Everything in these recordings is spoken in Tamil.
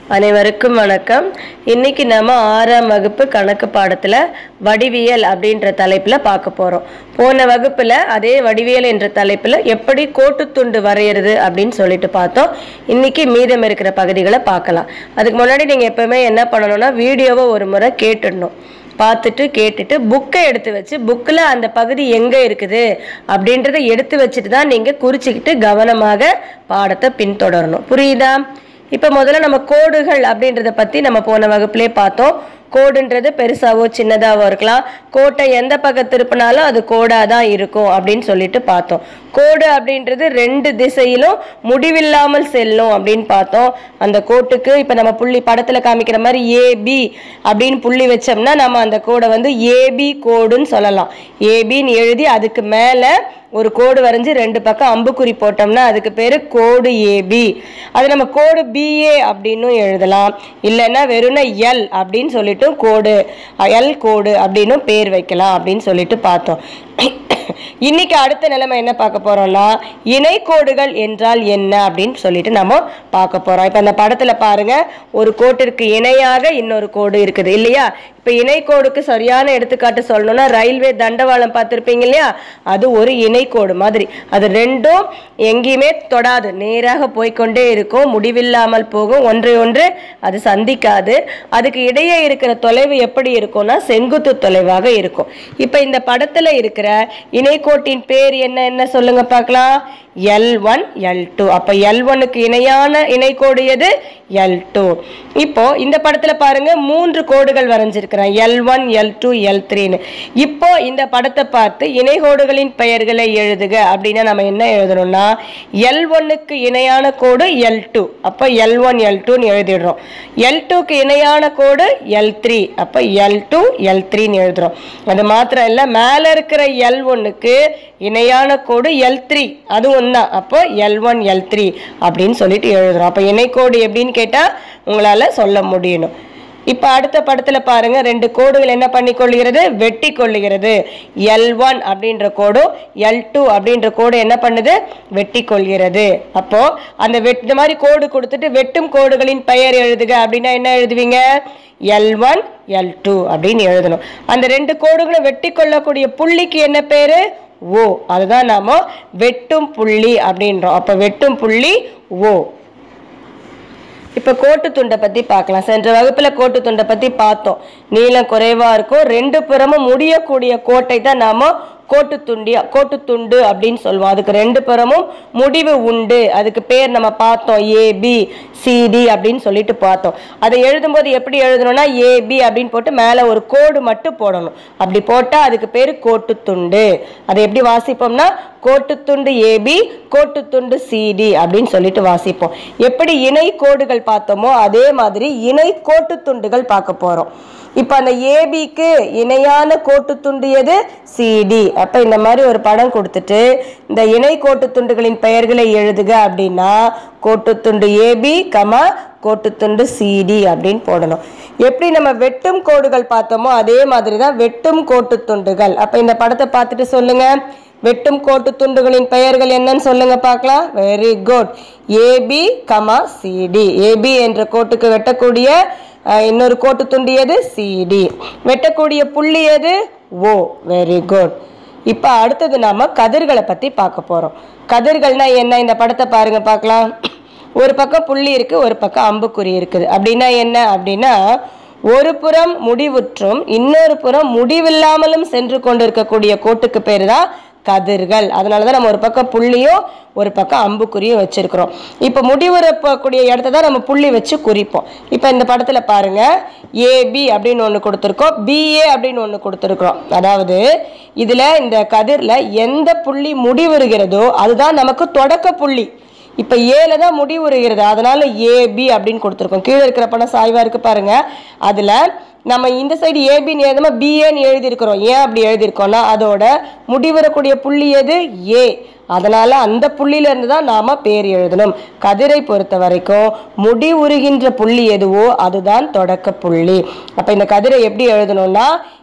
அனைவருக்கும் வணக்கம் இன்னைக்கு நம்ம ஆறாம் வகுப்பு கணக்கு பாடத்துல வடிவியல் அப்படின்ற தலைப்புல பார்க்க போறோம் போன வகுப்புல அதே வடிவியல் என்ற தலைப்புல எப்படி கோட்டுத்துண்டு வரைகிறது அப்படின்னு சொல்லிட்டு பார்த்தோம் இன்னைக்கு மீதம் இருக்கிற பகுதிகளை பார்க்கலாம் அதுக்கு முன்னாடி நீங்க எப்பவுமே என்ன பண்ணணும்னா வீடியோவை ஒரு முறை கேட்டுடணும் பார்த்துட்டு கேட்டுட்டு புக்கை எடுத்து வச்சு புக்கில் அந்த பகுதி எங்கே இருக்குது அப்படின்றத எடுத்து வச்சுட்டு தான் நீங்கள் குறிச்சிக்கிட்டு கவனமாக பாடத்தை பின்தொடரணும் புரியுதா இப்போ முதல்ல நம்ம கோடுகள் அப்படின்றத பற்றி நம்ம போன வகுப்புலே பார்த்தோம் கோடுன்றது பெருசாவோ சின்னதாவோ இருக்கலாம் கோட்டை எந்த பக்கம் திருப்பினாலும் அது கோடாக தான் இருக்கும் அப்படின்னு சொல்லிட்டு பார்த்தோம் கோடு அப்படின்றது ரெண்டு திசையிலும் முடிவில்லாமல் செல்லும் அப்படின்னு பார்த்தோம் அந்த கோட்டுக்கு இப்போ நம்ம புள்ளி படத்தில் காமிக்கிற மாதிரி ஏபி அப்படின்னு புள்ளி வச்சோம்னா நம்ம அந்த கோடை வந்து ஏபி கோடுன்னு சொல்லலாம் ஏபின்னு எழுதி அதுக்கு மேலே ஒரு கோடு வரைஞ்சி ரெண்டு பக்கம் அம்புக்குறி போட்டோம்னா அதுக்கு பேர் கோடு ஏபி அது நம்ம கோடு பிஏ அப்படின்னும் எழுதலாம் இல்லைன்னா வெறும்னா எல் அப்படின்னு சொல்லிட்டு கோடு எல் கோடு அப்படின்னும் பேர் வைக்கலாம் அப்படின்னு சொல்லிட்டு பார்த்தோம் இன்னைக்கு அடுத்த நிலைமை என்ன பார்க்க போறோம்னா இணைக்கோடுகள் என்றால் என்ன அப்படின்னு சொல்லிட்டு நம்ம பார்க்க போறோம் இப்போ அந்த படத்துல பாருங்க ஒரு கோட்டிற்கு இணையாக இன்னொரு கோடு இருக்குது இல்லையா இப்போ இணைக்கோடுக்கு சரியான எடுத்துக்காட்டு சொல்லணும்னா ரயில்வே தண்டவாளம் பார்த்துருப்பீங்க இல்லையா அது ஒரு இணைக்கோடு மாதிரி அது ரெண்டும் எங்கேயுமே தொடாது நேராக போய்க்கொண்டே இருக்கும் முடிவில்லாமல் போகும் ஒன்றை ஒன்று அது சந்திக்காது அதுக்கு இடையே இருக்கிற தொலைவு எப்படி இருக்கும்னா செங்குத்து தொலைவாக இருக்கும் இப்போ இந்த படத்துல இருக்கிற இணைக்கோட்டின் பேர் என்ன என்ன சொல்லுங்க பார்க்கலாம் எல் ஒன் எல் டூ அப்போ எல் ஒன்னுக்கு இணையான இணைக்கோடு எது எல் டூ இப்போ இந்த படத்துல பாருங்க மூன்று கோடுகள் வரைஞ்சிருக்கிறேன் L one L two L த்ரீன்னு இப்போ இந்த படத்தை பார்த்து இணைகோடுகளின் பெயர்களை எழுதுக அப்படின்னா நம்ம என்ன எழுதணும்னா எல் ஒன்னுக்கு இணையான கோடு எல் டூ அப்போ எல் ஒன் எல் டூன்னு எழுதிடுறோம் எல் டூக்கு இணையான கோடு எல் த்ரீ அப்போ எல் டூ எல் த்ரீன்னு எழுதுறோம் அது மாத்திரம் இல்லை மேலே இருக்கிற எல் ஒன்னுக்கு இணையான கோடு எல் த்ரீ அதுவும் தான் அப்போ எல் ஒன் எல் த்ரீ அப்படின்னு சொல்லிட்டு எழுதுறோம் அப்போ இணைக்கோடு எப்படின்னு கேட்டால் உங்களால் சொல்ல முடியணும் இப்போ அடுத்த படத்தில் பாருங்க ரெண்டு கோடுகள் என்ன பண்ணி கொள்கிறது வெட்டி கொள்ளுகிறது எல் ஒன் அப்படின்ற கோடும் எல் டூ அப்படின்ற கோடு என்ன பண்ணுது வெட்டி கொள்கிறது அப்போ அந்த வெட் இந்த மாதிரி கோடு கொடுத்துட்டு வெட்டும் கோடுகளின் பெயர் எழுதுக அப்படின்னா என்ன எழுதுவீங்க எல் ஒன் எல் டூ அப்படின்னு எழுதணும் அந்த ரெண்டு கோடுகளும் வெட்டி கொள்ளக்கூடிய புள்ளிக்கு என்ன பேரு ஓ அதுதான் நாம வெட்டும் புள்ளி அப்படின்றோம் அப்ப வெட்டும் புள்ளி ஓ இப்போ கோட்டு துண்டை பற்றி பார்க்கலாம் சென்ற வகுப்பில் கோட்டு துண்டை பற்றி பார்த்தோம் நீளம் குறைவாக இருக்கும் ரெண்டு புறமும் முடியக்கூடிய கோட்டை தான் நாம் கோட்டு துண்டியா கோட்டு துண்டு அப்படின்னு சொல்லுவோம் அதுக்கு ரெண்டு புறமும் முடிவு உண்டு அதுக்கு பேர் நம்ம பார்த்தோம் ஏபி சிடி அப்படின்னு சொல்லிட்டு பார்த்தோம் அதை எழுதும்போது எப்படி எழுதணும்னா ஏபி அப்படின்னு போட்டு மேலே ஒரு கோடு மட்டும் போடணும் அப்படி போட்டால் அதுக்கு பேர் கோட்டு துண்டு அதை எப்படி வாசிப்போம்னா கோட்டுத்துண்டு ஏபி கோட்டுத்துண்டு சிடி அப்படின்னு சொல்லிட்டு வாசிப்போம் எப்படி இணை கோடுகள் பார்த்தோமோ அதே மாதிரி இணை கோட்டு துண்டுகள் பார்க்க போறோம் இப்போ அந்த ஏபிக்கு இணையான கோட்டு துண்டு எது சிடி அப்போ இந்த மாதிரி ஒரு படம் கொடுத்துட்டு இந்த இணை கோட்டு துண்டுகளின் பெயர்களை எழுதுக அப்படின்னா கோட்டுத்துண்டு ஏபி கமா கோட்டுத்துண்டு சிடி அப்படின்னு போடணும் எப்படி நம்ம வெட்டும் கோடுகள் பார்த்தோமோ அதே மாதிரி தான் வெட்டும் கோட்டு துண்டுகள் அப்போ இந்த படத்தை பார்த்துட்டு சொல்லுங்க வெட்டும் கோட்டு துண்டுகளின் பெயர்கள் என்னன்னு சொல்லுங்க பார்க்கலாம் very good AB comma CD AB என்ற கோட்டுக்கு வெட்டக்கூடிய அஹ், இன்னொரு கோட்டு துண்டு எது சிடி வெட்டக்கூடிய புள்ளி எது ஓ வெரி குட் இப்போ அடுத்தது நாம கதிர்களை பத்தி பார்க்க போறோம் கதிர்கள்னா என்ன இந்த படத்தை பாருங்க பார்க்கலாம் ஒரு பக்கம் புள்ளி இருக்கு ஒரு பக்கம் அம்புக்குறி இருக்குது அப்படின்னா என்ன அப்படின்னா ஒரு புறம் முடிவுற்றும் இன்னொரு புறம் முடிவில்லாமலும் சென்று கொண்டிருக்கக்கூடிய கோட்டுக்கு பேர் தான் கதிர்கள் அதனால தான் நம்ம ஒரு பக்கம் புள்ளியும் ஒரு பக்கம் அம்புக்குறியும் வச்சிருக்கிறோம் இப்போ முடிவுறக்கூடிய இடத்த தான் நம்ம புள்ளி வச்சு குறிப்போம் இப்போ இந்த படத்தில் பாருங்க ஏபி அப்படின்னு ஒன்று கொடுத்துருக்கோம் பிஏ அப்படின்னு ஒன்று கொடுத்துருக்குறோம் அதாவது இதில் இந்த கதிரில் எந்த புள்ளி முடிவுறுகிறதோ அதுதான் நமக்கு தொடக்க புள்ளி இப்போ ஏல தான் முடிவுறுகிறது அதனால ஏபி அப்படின்னு கொடுத்துருக்கோம் கீழே இருக்கிற படம் சாய்வா இருக்கு பாருங்க அதில் நம்ம இந்த சைடு ஏபின்னு எழுதாம பிஏன்னு எழுதியிருக்கிறோம் ஏன் அப்படி எழுதியிருக்கோம்னா அதோட முடிவுறக்கூடிய புள்ளி எது ஏ அதனால அந்த புள்ளியில இருந்து தான் நாம பேர் எழுதணும் கதிரை பொறுத்த வரைக்கும் முடிவுறுகின்ற புள்ளி எதுவோ அதுதான் தொடக்க புள்ளி அப்ப இந்த கதிரை எப்படி எழுதணும்னா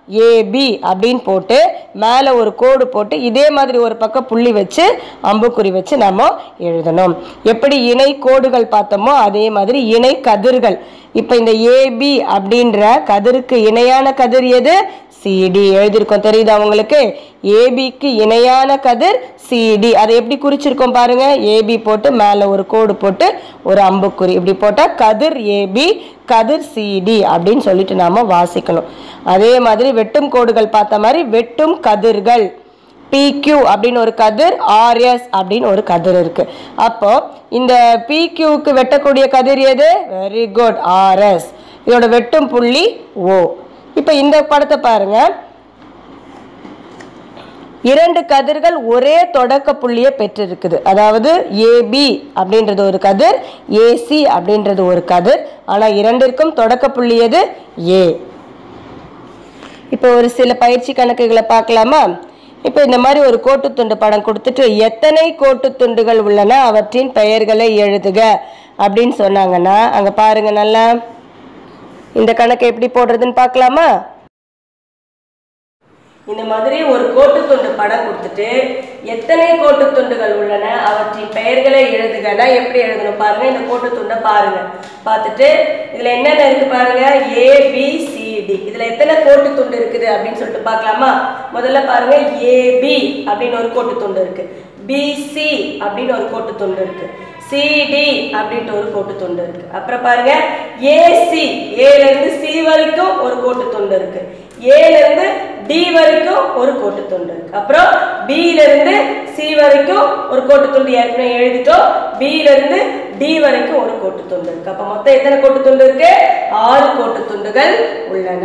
ஏபி அப்படின்னு போட்டு மேலே ஒரு கோடு போட்டு இதே மாதிரி ஒரு பக்கம் புள்ளி வச்சு அம்புக்குறி வச்சு நம்ம எழுதணும் எப்படி இணை கோடுகள் பார்த்தோமோ அதே மாதிரி இணை கதிர்கள் இப்போ இந்த ஏபி அப்படின்ற கதிருக்கு இணையான கதிர் எது சிடி எழுதியிருக்கோம் தெரியுதா உங்களுக்கு ஏபிக்கு இணையான கதிர் சிடி அதை எப்படி குறிச்சிருக்கோம் பாருங்க ஏபி போட்டு மேலே ஒரு கோடு போட்டு ஒரு அம்புக்குறி இப்படி போட்டால் கதிர் ஏபி கதிர் சிடி அப்படின்னு சொல்லிட்டு நாம வாசிக்கணும் அதே மாதிரி வெட்டும் கோடுகள் பார்த்த மாதிரி வெட்டும் கதிர்கள் பிக்யூ அப்படின்னு ஒரு கதிர் ஆர்எஸ் அப்படின்னு ஒரு கதிர் இருக்கு அப்போ இந்த பிக்யூக்கு வெட்டக்கூடிய கதிர் எது வெரி குட் ஆர்எஸ் இதோட வெட்டும் புள்ளி ஓ இப்போ இந்த படத்தை பாருங்க இரண்டு கதிர்கள் ஒரே தொடக்க புள்ளியை பெற்றிருக்குது அதாவது ஏபி அப்படின்றது ஒரு கதிர் ஏசி அப்படின்றது ஒரு கதிர் ஆனால் இரண்டிற்கும் தொடக்க புள்ளி எது ஏ இப்போ ஒரு சில பயிற்சி கணக்குகளை பார்க்கலாமா இப்போ இந்த மாதிரி ஒரு கோட்டுத்துண்டு படம் கொடுத்துட்டு எத்தனை கோட்டுத்துண்டுகள் உள்ளன அவற்றின் பெயர்களை எழுதுக அப்படின்னு சொன்னாங்கன்னா அங்கே பாருங்க நல்லா இந்த கணக்கு எப்படி போடுறதுன்னு பார்க்கலாமா இந்த மாதிரி ஒரு கோட்டுத்துண்டு படம் கொடுத்துட்டு எத்தனை கோட்டுத்துண்டுகள் உள்ளன அவற்றின் பெயர்களை எழுதுகனா எப்படி எழுதணும் பாருங்க இந்த கோட்டுத்துண்டை பாருங்க பார்த்துட்டு இதுல என்னென்ன இருக்கு பாருங்க ஏ பி சி டி இதுல எத்தனை கோட்டுத்துண்டு இருக்குது அப்படின்னு சொல்லிட்டு பார்க்கலாமா முதல்ல பாருங்க ஏபி அப்படின்னு ஒரு கோட்டுத்துண்டு இருக்கு பிசி அப்படின்னு ஒரு கோட்டுத்துண்டு இருக்கு சிடி அப்படின்ட்டு ஒரு கோட்டுத்துண்டு இருக்கு அப்புறம் பாருங்க ஏசி ஏல இருந்து சி வரைக்கும் ஒரு கோட்டுத்துண்டு இருக்கு ஏல இருந்து டி வரைக்கும் ஒரு கோட்டுத்துண்டு இருக்கு அப்புறம் பில இருந்து சி வரைக்கும் ஒரு கோட்டுத்துண்டு ஏற்கனவே எழுதிட்டோம் பில இருந்து டி வரைக்கும் ஒரு கோட்டுத்துண்டு இருக்கு அப்ப மொத்தம் எத்தனை கோட்டுத்துண்டு இருக்கு ஆறு கோட்டுத்துண்டுகள் உள்ளன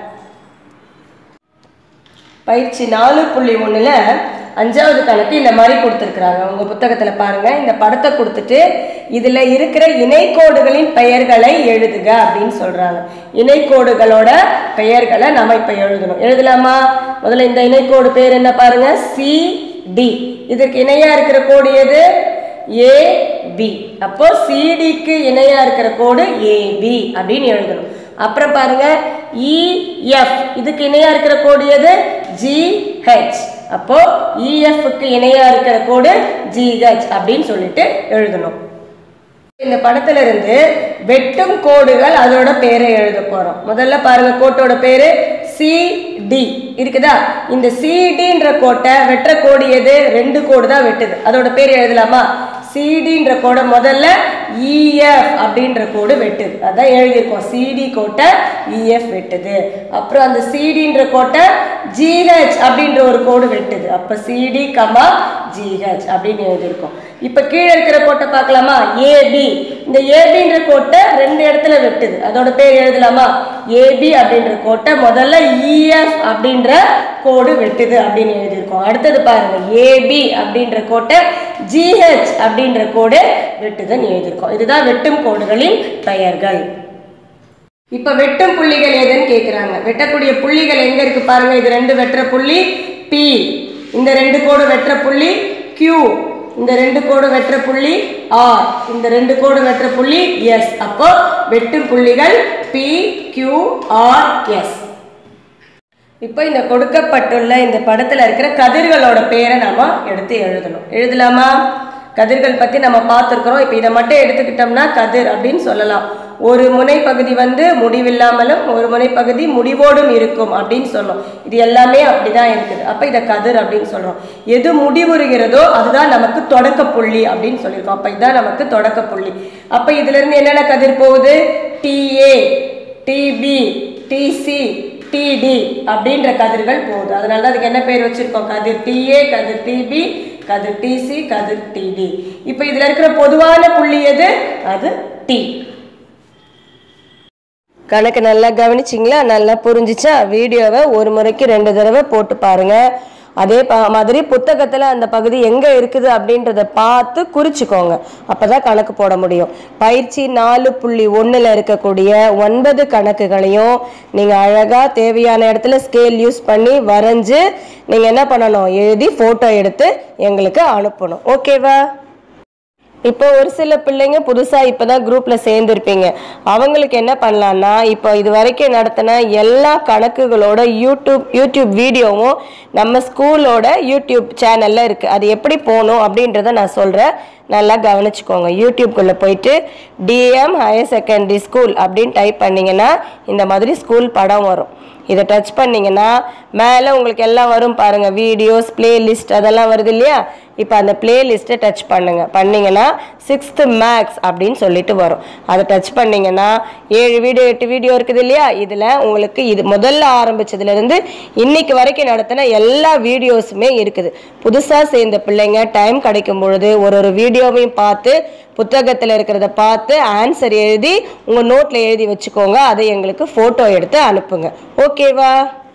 பயிற்சி நாலு புள்ளி ஒண்ணுல அஞ்சாவது கணக்கு இந்த மாதிரி கொடுத்துருக்குறாங்க உங்க புத்தகத்துல பாருங்க இந்த படத்தை கொடுத்துட்டு இதுல இருக்கிற இணைக்கோடுகளின் பெயர்களை எழுதுக அப்படின்னு சொல்றாங்க இணைக்கோடுகளோட பெயர்களை நம்ம இப்ப எழுதணும் எழுதலாமா முதல்ல இந்த இணைக்கோடு பேர் என்ன பாருங்க சி டி இதற்கு இணையா இருக்கிற கோடு எது ஏ பி அப்போ சிடிக்கு இணையா இருக்கிற கோடு ஏபி அப்படின்னு எழுதணும் அப்புறம் பாருங்க இஎஃப் இதுக்கு இணையா இருக்கிற கோடு எது ஜிஹெச் அப்போ இஎஃப்க்கு இணையா இருக்கிற கோடு ஜிஹெச் அப்படின்னு சொல்லிட்டு எழுதணும் இந்த படத்துல இருந்து வெட்டும் கோடுகள் அதோட பேரை எழுத போறோம் முதல்ல பாருங்க கோட்டோட பேரு சிடி இருக்குதா இந்த சிடின்ற கோட்டை வெட்டுற கோடு எது ரெண்டு கோடு தான் வெட்டுது அதோட பேர் எழுதலாமா சிடின்ற கோடை முதல்ல இஎஃப் அப்படின்ற கோடு வெட்டுது அதான் எழுதியிருக்கோம் சிடி கோட்டை இஎஃப் வெட்டுது அப்புறம் அந்த சிடின்ற கோட்டை ஜிஹெச் அப்படின்ற ஒரு கோடு வெட்டுது அப்போ சிடி கமா ஜிஹெச் அப்படின்னு எழுதியிருக்கோம் இப்போ கீழே இருக்கிற கோட்டை பார்க்கலாமா ஏபி இந்த ஏபின்ற கோட்டை ரெண்டு இடத்துல வெட்டுது அதோட பேர் எழுதலாமா ஏபி அப்படின்ற கோட்டை முதல்ல இஎஃப் அப்படின்ற கோடு வெட்டுது அப்படின்னு எழுதியிருக்கோம் அடுத்தது பாருங்க ஏபி அப்படின்ற கோட்டை ஜிஹெச் அப்படின்ற கோடு வெட்டுதுன்னு எழுதியிருக்கோம் இதுதான் வெட்டும் கோடுகளின் பெயர்கள் இப்ப வெட்டும் புள்ளிகள் எதுன்னு கேக்குறாங்க வெட்டக்கூடிய புள்ளிகள் எங்க இருக்கு பாருங்க இது ரெண்டு வெட்டுற புள்ளி பி இந்த ரெண்டு கோடு வெட்டுற புள்ளி Q இந்த ரெண்டு கோடு வெட்டுற புள்ளி ஆர் இந்த ரெண்டு கோடு வெட்டுற புள்ளி எஸ் அப்போ வெட்டும் புள்ளிகள் பி கியூ ஆர் எஸ் இப்போ இந்த கொடுக்கப்பட்டுள்ள இந்த படத்துல இருக்கிற கதிர்களோட பேரை நாம எடுத்து எழுதணும் எழுதலாமா கதிர்கள் பத்தி நம்ம பார்த்துருக்குறோம் இப்போ இதை மட்டும் எடுத்துக்கிட்டோம்னா கதிர் அப்படின்னு சொல்லலாம் ஒரு முனைப்பகுதி வந்து முடிவில்லாமலும் ஒரு முனைப்பகுதி முடிவோடும் இருக்கும் அப்படின்னு சொன்னோம் இது எல்லாமே அப்படிதான் இருக்குது அப்போ இதை கதிர் அப்படின்னு சொல்றோம் எது முடிவுறுகிறதோ அதுதான் நமக்கு தொடக்க புள்ளி அப்படின்னு சொல்லியிருக்கோம் அப்போ இதுதான் நமக்கு தொடக்க புள்ளி அப்போ இதுல இருந்து என்னென்ன கதிர் போகுது டிஏ டிபி டிசி டிடி அப்படின்ற கதிர்கள் போகுது அதனால தான் அதுக்கு என்ன பேர் வச்சிருக்கோம் கதிர் டிஏ கதிர் டிபி கதிர் டிசி கதிர் டிடி இப்போ இதுல இருக்கிற பொதுவான புள்ளி எது அது டி கணக்கு நல்லா கவனிச்சிங்களா நல்லா புரிஞ்சிச்சா வீடியோவை ஒரு முறைக்கு ரெண்டு தடவை போட்டு பாருங்க அதே ப- மாதிரி புத்தகத்தில் அந்த பகுதி எங்கே இருக்குது அப்படின்றத பார்த்து குறிச்சுக்கோங்க அப்பதான் கணக்கு போட முடியும் பயிற்சி நாலு புள்ளி ஒன்றில் இருக்கக்கூடிய ஒன்பது கணக்குகளையும் நீங்கள் அழகாக தேவையான இடத்துல ஸ்கேல் யூஸ் பண்ணி வரைஞ்சு நீங்கள் என்ன பண்ணணும் எழுதி ஃபோட்டோ எடுத்து எங்களுக்கு அனுப்பணும் ஓகேவா இப்போ ஒரு சில பிள்ளைங்க புதுசா இப்பதான் குரூப்ல சேர்ந்துருப்பீங்க அவங்களுக்கு என்ன பண்ணலாம்னா இப்போ இது வரைக்கும் நடத்தின எல்லா கணக்குகளோட யூடியூப் யூடியூப் வீடியோவும் நம்ம ஸ்கூலோட யூடியூப் சேனல்ல இருக்கு அது எப்படி போகணும் அப்படின்றத நான் சொல்றேன் நல்லா கவனிச்சுக்கோங்க யூடியூப்குள்ள போயிட்டு டிஎம் ஹையர் செகண்டரி ஸ்கூல் அப்படின்னு டைப் பண்ணீங்கன்னா இந்த மாதிரி ஸ்கூல் படம் வரும் இதை டச் பண்ணீங்கன்னா மேலே உங்களுக்கு எல்லாம் வரும் பாருங்க வீடியோஸ் பிளேலிஸ்ட் அதெல்லாம் வருது இல்லையா இப்போ அந்த பிளேலிஸ்ட்டை டச் பண்ணுங்க பண்ணீங்கன்னா சிக்ஸ்த்து மேக்ஸ் அப்படின்னு சொல்லிட்டு வரும் அதை டச் பண்ணீங்கன்னா ஏழு வீடியோ எட்டு வீடியோ இருக்குது இல்லையா இதில் உங்களுக்கு இது முதல்ல ஆரம்பிச்சதுலேருந்து இன்னைக்கு வரைக்கும் நடத்தின எல்லா வீடியோஸுமே இருக்குது புதுசாக சேர்ந்த பிள்ளைங்க டைம் கிடைக்கும் பொழுது ஒரு ஒரு வீடியோவையும் பார்த்து புத்தகத்தில் இருக்கிறத பார்த்து ஆன்சர் எழுதி உங்கள் நோட்டில் எழுதி வச்சுக்கோங்க அதை எங்களுக்கு ஃபோட்டோ எடுத்து அனுப்புங்க ஓகேவா